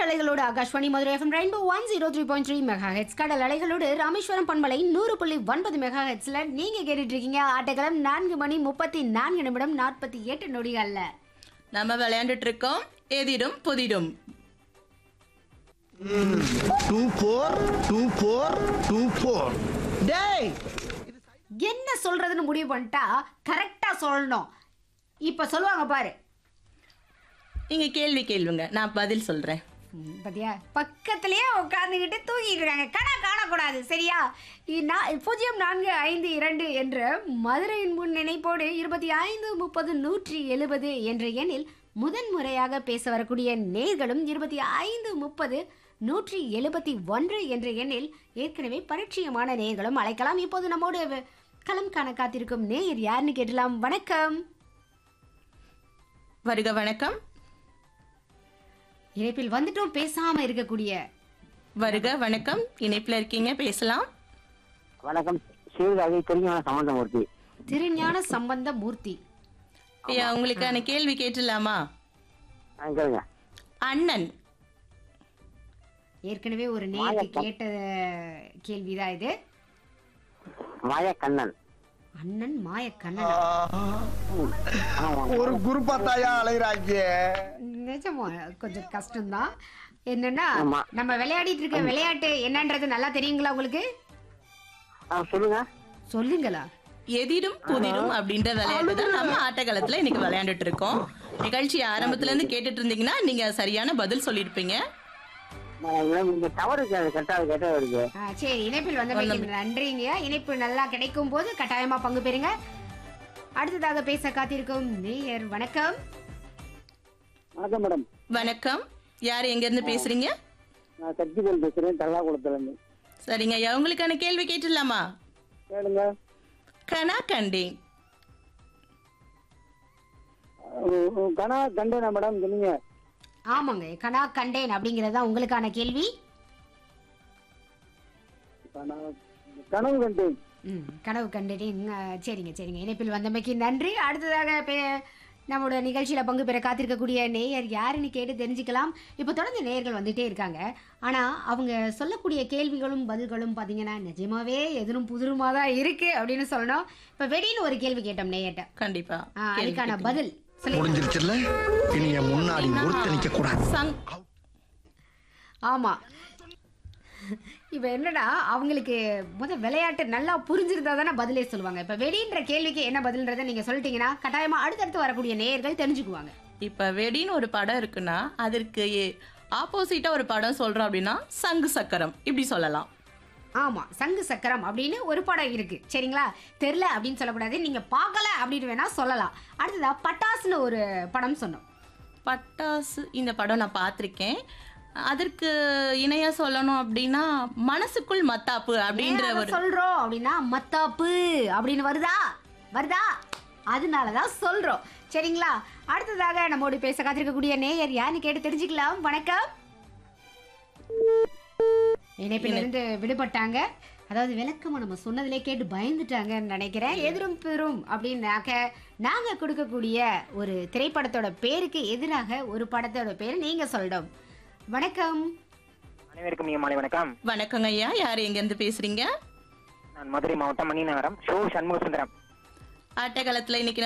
காற்றலைகளோடு Akashvani Madurai FM rainbow one zero three point three megahertz கடல் அலைகளோடு ராமேஸ்வரம் பண்பலை நூறு புள்ளி ஒன்பது மெகா ஹெட்ஸ்ல நீங்க கேட்டுட்டு இருக்கீங்க ஆட்டக்கிழம் நான்கு மணி முப்பத்தி நான்கு நிமிடம் நாற்பத்தி எட்டு நொடிகள்ல நம்ம விளையாண்டுட்டு இருக்கோம் எதிரும் புதிரும் two four two four two four டேய் என்ன சொல்றதுன்னு முடிவு பண்ணிட்டா கரெக்டா சொல்லணும் இப்ப சொல்லுவாங்க பாரு நீங்க கேள்வி கேள்விங்க நான் பதில் சொல்றேன் ம், பாத்தியா பக்கத்திலேயே உட்காந்துக்கிட்டு தூங்கிட்டு இருக்காங்க கடா காணக்கூடாது சரியா இ- நா- பூஜ்ஜியம் நான்கு ஐந்து இரண்டு என்ற மதுரையின் முன் நினைப்போடு இருபத்தி ஐந்து முப்பது நூற்றி எழுபது என்ற எண்ணில் முதன் முறையாக பேச வரக்கூடிய நேர்களும் இருபத்தி ஐந்து முப்பது நூற்றி எழுபத்தி ஒன்று என்ற எண்ணில் ஏற்கனவே பரிச்சயமான நேர்களும் அழைக்கலாம் இப்போது நம்மோடு வ- களம் காண காத்திருக்கும் நேயர் யாருன்னு கேட்டலாம் வணக்கம் வருக வணக்கம் இணைப்பில் வந்துட்டும் பேசாம இருக்கக்கூடிய வருக வணக்கம் இணைப்புல இருக்கீங்க பேசலாம் வணக்கம் சீர்காழி தெரிஞ்ச சம்பந்தமூர்த்தி திருஞான சம்பந்த மூர்த்தி ஐயா உங்களுக்கான கேள்வி கேட்டுலாமா ஆ, கேளுங்க அண்ணன் ஏற்கனவே ஒரு நேருக்கு கேட்ட கேள்விதான் இது மாயக்கண்ணன் அண்ணன் மாய கண்ணன் ஆமா ஒரு குரூப்பா தாயா அலைகிறாங்க நிஜமா கொஞ்சம் கஷ்டம்தான் என்னன்னா ஆமா. நம்ம விளையாடிட்டு இருக்க விளையாட்டு என்னன்றது நல்லா தெரியுங்களா உங்களுக்கு ஆ, சொல்லுங்க சொல்லுங்களா எதிரும் புதிரும் அப்படின்ற விளையாட்டு தான் நம்ம ஆட்டக்காலத்துல இன்னைக்கு விளையாண்டுட்டு இருக்கோம் நிகழ்ச்சி ஆரம்பத்துல இருந்து கேட்டுட்டு இருந்தீங்கன்னா நீங்க சரியான பதில் சொல்லியிருப்பீங்க நான் இங்க டவர் கரெக்டாக கேட்டா இருக்கு ஆ, சரி இணைப்பில் வந்தமைக்கு நன்றிங்க இணைப்பு நல்லா கிடைக்கும் போது கட்டாயமா பங்கு பெறுங்க அடுத்ததாக பேச காத்திருக்கும் நேயர் வணக்கம் வணக்கம் மேடம் வணக்கம் யார் எங்க இருந்து பேசுறீங்க நான் சக்திவேல் பேசுறேன் தல்லாகுளத்துல இருந்து சரிங்க ஐயா உங்களுக்கான கேள்வி கேட்டுடலாமா கேளுங்க கனா கண்டேன் கனா கண்டேனா மேடம் சொன்னீங்க ஆமாங்க கனா கண்டேன் அப்படிங்கறது தான் உங்களுக்கான கேள்வி கனவு கண்டேன் ம் கனவு கண்டேன் ஆ, சரிங்க சரிங்க இணைப்பில் வந்தமைக்கு நன்றி அடுத்ததாக பே- நம்மளோட நிகழ்ச்சியில பங்கு பெற காத்திருக்கக்கூடிய நேயர் யாருன்னு கேட்டு தெரிஞ்சுக்கலாம் இப்போ தொடர்ந்து நேயர்கள் வந்துட்டே இருக்காங்க ஆனா அவங்க சொல்லக்கூடிய கேள்விகளும் பதில்களும் பாத்தீங்கன்னா நிஜமாவே எதிரும் புதிருமா தான் இருக்கு அப்படின்னு சொல்லணும் இப்போ வெடின்னு ஒரு கேள்வி கேட்டோம் நேயர்கிட்ட கண்டிப்பா ஆ, கேள்வி அதுக்கான கேட்டுங்க. பதில் சொல்லி முடிஞ்சிருச்சுல்ல இனி என் முன்னாடி ஒருத்த நிக்க கூடாது சங் ஆமா இப்போ என்னடா அவங்களுக்கு முத விளையாட்டு நல்லா புரிஞ்சிருந்தா தானே பதிலே சொல்லுவாங்க இப்போ வெடின்ற கேள்விக்கு என்ன பதில்ன்றதை நீங்க சொல்லிட்டீங்கன்னா கட்டாயமா அடுத்தடுத்து வரக்கூடிய நேயர்கள் தெரிஞ்சுக்குவாங்க இப்ப வெடின்னு ஒரு படம் இருக்குன்னா அதற்கு ஆப்போசிட்டா ஒரு படம் சொல்றோம் அப்படின்னா சங்கு சக்கரம் இப்படி சொல்லலாம் ஆமா சங்கு சக்கரம் அப்படின்னு ஒரு படம் இருக்கு சரிங்களா தெரில அப்படின்னு சொல்லக்கூடாது நீங்க பார்க்கல அப்படின்னு வேணா சொல்லலாம் அடுத்ததா பட்டாசுன்னு ஒரு படம் சொன்னோம் பட்டாசு இந்த படம் நான் பார்த்திருக்கேன் அதற்கு இணையா சொல்லணும் அப்படின்னா மனசுக்குள் மத்தாப்பு அப்படின்ற ஏன் அதை ஒரு சொல்றோம் அப்படின்னா மத்தாப்பு அப்படின்னு வருதா வருதா அதனாலதான் சொல்றோம் சரிங்களா அடுத்ததாக நம்மோடு பேச காத்திருக்கக்கூடிய நேயர் யாருன்னு கேட்டு தெரிஞ்சுக்கலாம் வணக்கம் இணைப்பில் இருந்து விடுபட்டாங்க அதாவது விளக்கமா நம்ம சொன்னதிலே கேட்டு பயந்துட்டாங்கன்னு நினைக்கிறேன் எதிரும் பெரும் அப்படின்னாக்க நாங்க கொடுக்கக்கூடிய ஒரு திரைப்படத்தோட பேருக்கு எதிராக ஒரு படத்தோட பேர் நீங்க சொல்லணும் வணக்கம் அனைவருக்கும் நீங்க மாலை வணக்கம் வணக்கங்க ஐயா யார் எங்க இருந்து பேசுறீங்க நான் மதுரை மாவட்டம் மணிநகரம் ஷோ சண்முக சுந்தரம் ஆட்டக்காலத்துல இன்னைக்கு